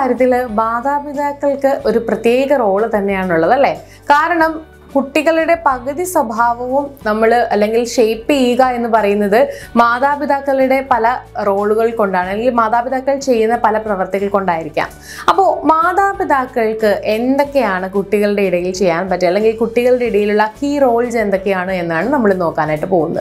കാര്യത്തിൽ മാതാപിതാക്കൾക്ക് ഒരു പ്രത്യേക റോള് തന്നെയാണുള്ളത് അല്ലേ കാരണം കുട്ടികളുടെ പകുതി സ്വഭാവവും നമ്മൾ അല്ലെങ്കിൽ ഷേപ്പ് ചെയ്യുക എന്ന് പറയുന്നത് മാതാപിതാക്കളുടെ പല റോളുകൾ കൊണ്ടാണ് അല്ലെങ്കിൽ മാതാപിതാക്കൾ ചെയ്യുന്ന പല പ്രവർത്തികൾ കൊണ്ടായിരിക്കാം അപ്പോൾ മാതാപിതാക്കൾക്ക് എന്തൊക്കെയാണ് കുട്ടികളുടെ ഇടയിൽ ചെയ്യാൻ പറ്റുക അല്ലെങ്കിൽ കുട്ടികളുടെ ഇടയിലുള്ള കീ റോൾസ് എന്തൊക്കെയാണ് എന്നാണ് നമ്മൾ നോക്കാനായിട്ട് പോകുന്നത്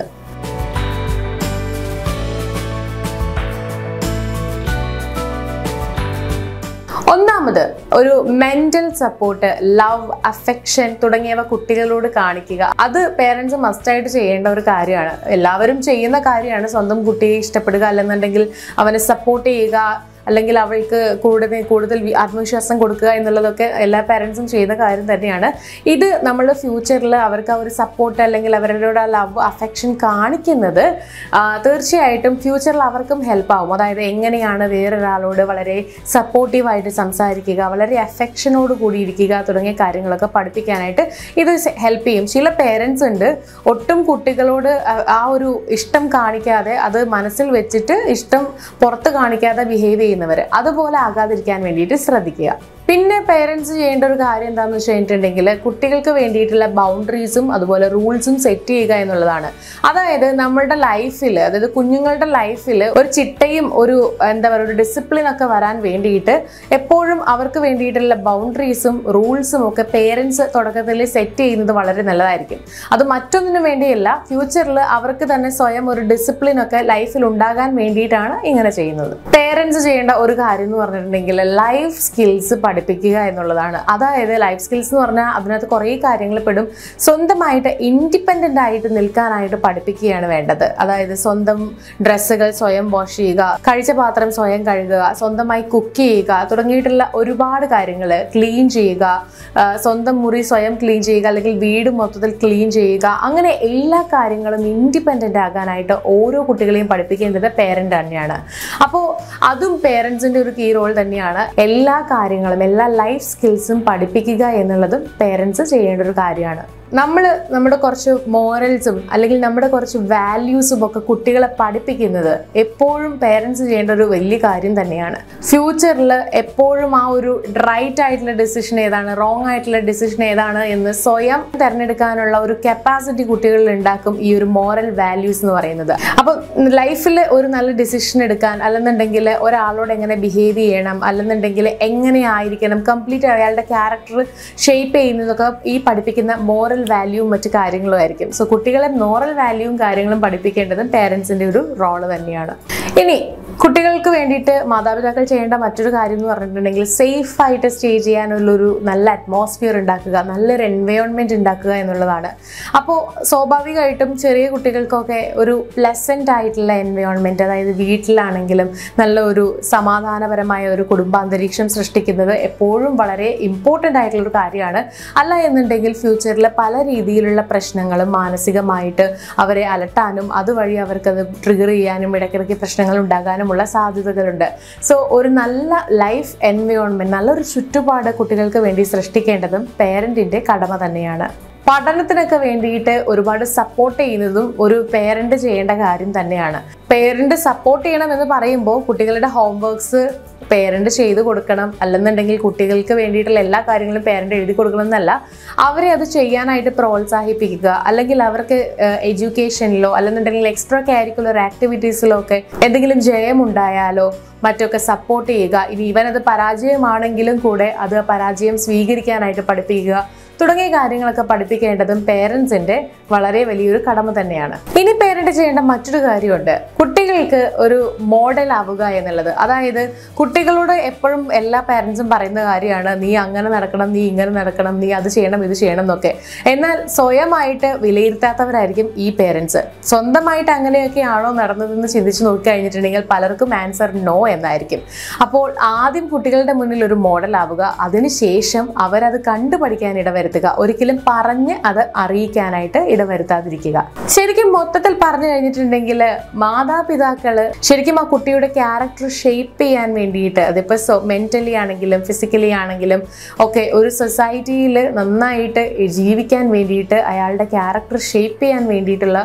ഒന്നാമത് ഒരു മെന്റൽ സപ്പോർട്ട് ലവ് അഫെക്ഷൻ തുടങ്ങിയവ കുട്ടികളോട് കാണിക്കുക അത് പേരൻസ് മസ്റ്റായിട്ട് ചെയ്യേണ്ട ഒരു കാര്യമാണ് എല്ലാവരും ചെയ്യുന്ന കാര്യമാണ് സ്വന്തം കുട്ടിയെ ഇഷ്ടപ്പെടുക അല്ലെന്നുണ്ടെങ്കിൽ അവനെ സപ്പോർട്ട് ചെയ്യുക അല്ലെങ്കിൽ അവൾക്ക് കൂടുതൽ കൂടുതൽ വി- ആത്മവിശ്വാസം കൊടുക്കുക എന്നുള്ളതൊക്കെ എല്ലാ പാരൻസും ചെയ്യുന്ന കാര്യം തന്നെയാണ് ഇത് നമ്മൾ ഫ്യൂച്ചറിൽ അവർക്ക് ആ ഒരു സപ്പോർട്ട് അല്ലെങ്കിൽ അവരോട് ആ ലവ് അഫെക്ഷൻ കാണിക്കുന്നത് ആ, തീർച്ചയായിട്ടും ഫ്യൂച്ചറിൽ അവർക്കും ഹെൽപ്പ് ആവും അതായത് എങ്ങനെയാണ് വേറൊരാളോട് വളരെ സപ്പോർട്ടീവായിട്ട് സംസാരിക്കുക വളരെ അഫെക്ഷനോട് കൂടി ഇരിക്കുക തുടങ്ങിയ കാര്യങ്ങളൊക്കെ പഠിപ്പിക്കാനായിട്ട് ഇത് ഹെൽപ്പ് ചെയ്യും ചില പേരൻസ് ഉണ്ട് ഒട്ടും കുട്ടികളോട് ആ- ആ ഒരു ഇഷ്ടം കാണിക്കാതെ അത് മനസ്സിൽ വെച്ചിട്ട് ഇഷ്ടം പുറത്ത് കാണിക്കാതെ ബിഹേവ് ചെയ്യുന്നവർ അതുപോലെ ആകാതിരിക്കാൻ വേണ്ടിയിട്ട് ശ്രദ്ധിക്കുക പിന്നെ പേരൻസ് ചെയ്യേണ്ട ഒരു കാര്യം എന്താണെന്ന് വെച്ച് കഴിഞ്ഞിട്ടുണ്ടെങ്കിൽ കുട്ടികൾക്ക് വേണ്ടിയിട്ടുള്ള ബൗണ്ടറീസും അതുപോലെ റൂൾസും സെറ്റ് ചെയ്യുക എന്നുള്ളതാണ് അതായത് നമ്മളുടെ ലൈഫിൽ അതായത് കുഞ്ഞുങ്ങളുടെ ലൈഫിൽ ഒരു ചിട്ടയും ഒരു എന്താ പറയുക ഒരു ഡിസിപ്ലിൻ ഒക്കെ വരാൻ വേണ്ടിയിട്ട് എപ്പോഴും അവർക്ക് വേണ്ടിയിട്ടുള്ള ബൗണ്ടറീസും റൂൾസും ഒക്കെ പേരൻസ് തുടക്കത്തിൽ സെറ്റ് ചെയ്യുന്നത് വളരെ നല്ലതായിരിക്കും അത് മറ്റൊന്നിനു വേണ്ടിയല്ല ഫ്യൂച്ചറിൽ അവർക്ക് തന്നെ സ്വയം ഒരു ഡിസിപ്ലിൻ ഒക്കെ ലൈഫിൽ ഉണ്ടാകാൻ വേണ്ടിയിട്ടാണ് ഇങ്ങനെ ചെയ്യുന്നത് പേരൻസ് ചെയ്യേണ്ട ഒരു കാര്യം എന്ന് പറഞ്ഞിട്ടുണ്ടെങ്കിൽ ലൈഫ് സ്കിൽസ് പഠിപ്പിക്കുക എന്നുള്ളതാണ് അതായത് ലൈഫ് സ്കിൽസ് എന്ന് പറഞ്ഞാൽ അതിനകത്ത് കുറേ കാര്യങ്ങൾ പെടും സ്വന്തമായിട്ട് ഇൻഡിപെൻഡൻ്റ് ആയിട്ട് നിൽക്കാനായിട്ട് പഠിപ്പിക്കുകയാണ് വേണ്ടത് അതായത് സ്വന്തം ഡ്രസ്സുകൾ സ്വയം വാഷ് ചെയ്യുക കഴിച്ച പാത്രം സ്വയം കഴുകുക സ്വന്തമായി കുക്ക് ചെയ്യുക തുടങ്ങിയിട്ടുള്ള ഒരുപാട് കാര്യങ്ങൾ ക്ലീൻ ചെയ്യുക ആ, സ്വന്തം മുറി സ്വയം ക്ലീൻ ചെയ്യുക അല്ലെങ്കിൽ വീട് മൊത്തത്തിൽ ക്ലീൻ ചെയ്യുക അങ്ങനെ എല്ലാ കാര്യങ്ങളും ഇൻഡിപെൻഡൻ്റ് ആകാനായിട്ട് ഓരോ കുട്ടികളെയും പഠിപ്പിക്കേണ്ടത് പേരൻ്റ് തന്നെയാണ് അപ്പോൾ അതും പേരൻസിൻ്റെ ഒരു കീ റോൾ തന്നെയാണ് എല്ലാ കാര്യങ്ങളും എല്ലാ ലൈഫ് സ്കിൽസും പഠിപ്പിക്കുക എന്നുള്ളതും പേരൻസ് ചെയ്യേണ്ട ഒരു കാര്യമാണ് നമ്മൾ നമ്മുടെ കുറച്ച് മോറൽസും അല്ലെങ്കിൽ നമ്മുടെ കുറച്ച് വാല്യൂസും ഒക്കെ കുട്ടികളെ പഠിപ്പിക്കുന്നത് എപ്പോഴും പേരൻസ് ചെയ്യേണ്ട ഒരു വലിയ കാര്യം തന്നെയാണ് ഫ്യൂച്ചറിൽ എപ്പോഴും ആ ഒരു റൈറ്റ് ആയിട്ടുള്ള ഡിസിഷൻ ഏതാണ് റോങ് ആയിട്ടുള്ള ഡിസിഷൻ ഏതാണ് എന്ന് സ്വയം തിരഞ്ഞെടുക്കാനുള്ള ഒരു കപ്പാസിറ്റി കുട്ടികളിൽ ഉണ്ടാക്കും ഈ ഒരു മോറൽ വാല്യൂസ് എന്ന് പറയുന്നത് അപ്പോൾ ലൈഫിൽ ഒരു നല്ല ഡിസിഷൻ എടുക്കാൻ അല്ലെന്നുണ്ടെങ്കിൽ ഒരാളോട് എങ്ങനെ ബിഹേവ് ചെയ്യണം അല്ലെന്നുണ്ടെങ്കിൽ എങ്ങനെയായിരിക്കണം കംപ്ലീറ്റ് അയാളുടെ ക്യാരക്ടർ ഷേപ്പ് ചെയ്യുന്നതൊക്കെ ഈ പഠിപ്പിക്കുന്ന മോറൽ വാല്യൂവും മറ്റു കാര്യങ്ങളും ആയിരിക്കും സോ കുട്ടികളെ മോറൽ വാല്യൂവും കാര്യങ്ങളും പഠിപ്പിക്കേണ്ടതും പേരൻസിൻ്റെ ഒരു റോള് തന്നെയാണ് ഇനി കുട്ടികൾക്ക് വേണ്ടിയിട്ട് മാതാപിതാക്കൾ ചെയ്യേണ്ട മറ്റൊരു കാര്യം എന്ന് പറഞ്ഞിട്ടുണ്ടെങ്കിൽ സേഫ് ആയിട്ട് സ്റ്റേ ചെയ്യാനുള്ളൊരു നല്ല അറ്റ്മോസ്ഫിയർ ഉണ്ടാക്കുക നല്ലൊരു എൻവയോൺമെൻറ്റ് ഉണ്ടാക്കുക എന്നുള്ളതാണ് അപ്പോൾ സ്വാഭാവികമായിട്ടും ചെറിയ കുട്ടികൾക്കൊക്കെ ഒരു പ്ലസൻ്റ് ആയിട്ടുള്ള എൻവയോൺമെൻറ്റ് അതായത് വീട്ടിലാണെങ്കിലും നല്ല ഒരു സമാധാനപരമായ ഒരു കുടുംബാന്തരീക്ഷം സൃഷ്ടിക്കുന്നത് എപ്പോഴും വളരെ ഇമ്പോർട്ടൻ്റ് ആയിട്ടുള്ള ഒരു കാര്യമാണ് അല്ല എന്നുണ്ടെങ്കിൽ ഫ്യൂച്ചറിൽ പല രീതിയിലുള്ള പ്രശ്നങ്ങളും മാനസികമായിട്ട് അവരെ അലട്ടാനും അതുവഴി അവർക്കത് ട്രിഗർ ചെയ്യാനും ഇടയ്ക്കിടയ്ക്ക് പ്രശ്നങ്ങൾ ഉണ്ടാകാനുമുള്ള സാധ്യതകളുണ്ട് സോ ഒരു നല്ല ലൈഫ് എൻവയോൺമെൻറ്റ് നല്ലൊരു ചുറ്റുപാട് കുട്ടികൾക്ക് വേണ്ടി സൃഷ്ടിക്കേണ്ടതും പേരൻറ്റിൻ്റെ കടമ തന്നെയാണ് പഠനത്തിനൊക്കെ വേണ്ടിയിട്ട് ഒരുപാട് സപ്പോർട്ട് ചെയ്യുന്നതും ഒരു പേരന്റ് ചെയ്യേണ്ട കാര്യം തന്നെയാണ് പേരന്റ് സപ്പോർട്ട് ചെയ്യണം എന്ന് പറയുമ്പോൾ കുട്ടികളുടെ ഹോംവർക്ക്സ് പേരന്റ് ചെയ്തു കൊടുക്കണം അല്ലെന്നുണ്ടെങ്കിൽ കുട്ടികൾക്ക് വേണ്ടിയിട്ടുള്ള എല്ലാ കാര്യങ്ങളും പേരന്റ് എഴുതി കൊടുക്കണം എന്നല്ല അവരെ അത് ചെയ്യാനായിട്ട് പ്രോത്സാഹിപ്പിക്കുക അല്ലെങ്കിൽ അവർക്ക് എഡ്യൂക്കേഷനിലോ അല്ലെന്നുണ്ടെങ്കിൽ എക്സ്ട്രാ കാരിക്കുലർ ആക്ടിവിറ്റീസിലോ ഒക്കെ എന്തെങ്കിലും ജയമുണ്ടായാലോ മറ്റൊക്കെ സപ്പോർട്ട് ചെയ്യുക ഇനി ഇവനത് പരാജയമാണെങ്കിലും കൂടെ അത് പരാജയം സ്വീകരിക്കാനായിട്ട് പഠിപ്പിക്കുക തുടങ്ങിയ കാര്യങ്ങളൊക്കെ പഠിപ്പിക്കേണ്ടതും പേരൻസിന്റെ വളരെ വലിയൊരു കടമ തന്നെയാണ് ഇനി പേരന്റ് ചെയ്യേണ്ട മറ്റൊരു കാര്യമുണ്ട് കുട്ടികൾക്ക് ഒരു മോഡൽ ആവുക എന്നുള്ളത് അതായത് കുട്ടികളോട് എപ്പോഴും എല്ലാ പേരൻസും പറയുന്ന കാര്യമാണ് നീ അങ്ങനെ നടക്കണം നീ ഇങ്ങനെ നടക്കണം നീ അത് ചെയ്യണം ഇത് ചെയ്യണം എന്നൊക്കെ എന്നാൽ സ്വയമായിട്ട് വിലയിരുത്താത്തവരായിരിക്കും ഈ പേരൻസ് സ്വന്തമായിട്ട് അങ്ങനെയൊക്കെയാണോ നടന്നതെന്ന് ചിന്തിച്ച് നോക്കി കഴിഞ്ഞിട്ടുണ്ടെങ്കിൽ പലർക്കും ആൻസർ നോ എന്നായിരിക്കും അപ്പോൾ ആദ്യം കുട്ടികളുടെ മുന്നിൽ ഒരു മോഡൽ ആവുക അതിനുശേഷം അവരത് കണ്ടുപഠിക്കാൻ ഇടവരുത്തുക ഒരിക്കലും പറഞ്ഞ് അത് അറിയിക്കാനായിട്ട് ഇടവരുത്താതിരിക്കുക ശരിക്കും മൊത്തത്തിൽ പറഞ്ഞു കഴിഞ്ഞിട്ടുണ്ടെങ്കിൽ മാതാപിതാക്കള് ശരിക്കും ആ കുട്ടിയുടെ ക്യാരക്ടർ ഷേപ്പ് ചെയ്യാൻ വേണ്ടിയിട്ട് അതിപ്പോൾ മെന്റലി ആണെങ്കിലും ഫിസിക്കലി ആണെങ്കിലും ഒക്കെ ഒരു സൊസൈറ്റിയിൽ നന്നായിട്ട് ജീവിക്കാൻ വേണ്ടിയിട്ട് അയാളുടെ ക്യാരക്ടർ ഷേപ്പ് ചെയ്യാൻ വേണ്ടിയിട്ടുള്ള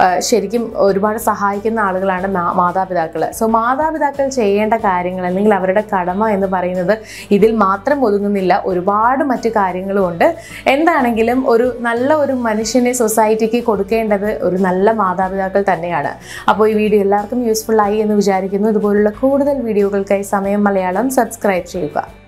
ആ, ശരിക്കും ഒരുപാട് സഹായിക്കുന്ന ആളുകളാണ് മാ- മാതാപിതാക്കൾ സോ മാതാപിതാക്കൾ ചെയ്യേണ്ട കാര്യങ്ങൾ അല്ലെങ്കിൽ അവരുടെ കടമ എന്ന് പറയുന്നത് ഇതിൽ മാത്രം ഒതുങ്ങുന്നില്ല ഒരുപാട് മറ്റു കാര്യങ്ങളും ഉണ്ട് എന്താണെങ്കിലും ഒരു നല്ല ഒരു മനുഷ്യനെ സൊസൈറ്റിക്ക് കൊടുക്കേണ്ടത് ഒരു നല്ല മാതാപിതാക്കൾ തന്നെയാണ് അപ്പോൾ ഈ വീഡിയോ എല്ലാവർക്കും യൂസ്ഫുൾ ആയി എന്ന് വിചാരിക്കുന്നു ഇതുപോലുള്ള കൂടുതൽ വീഡിയോകൾക്കായി സമയം മലയാളം സബ്സ്ക്രൈബ് ചെയ്യുക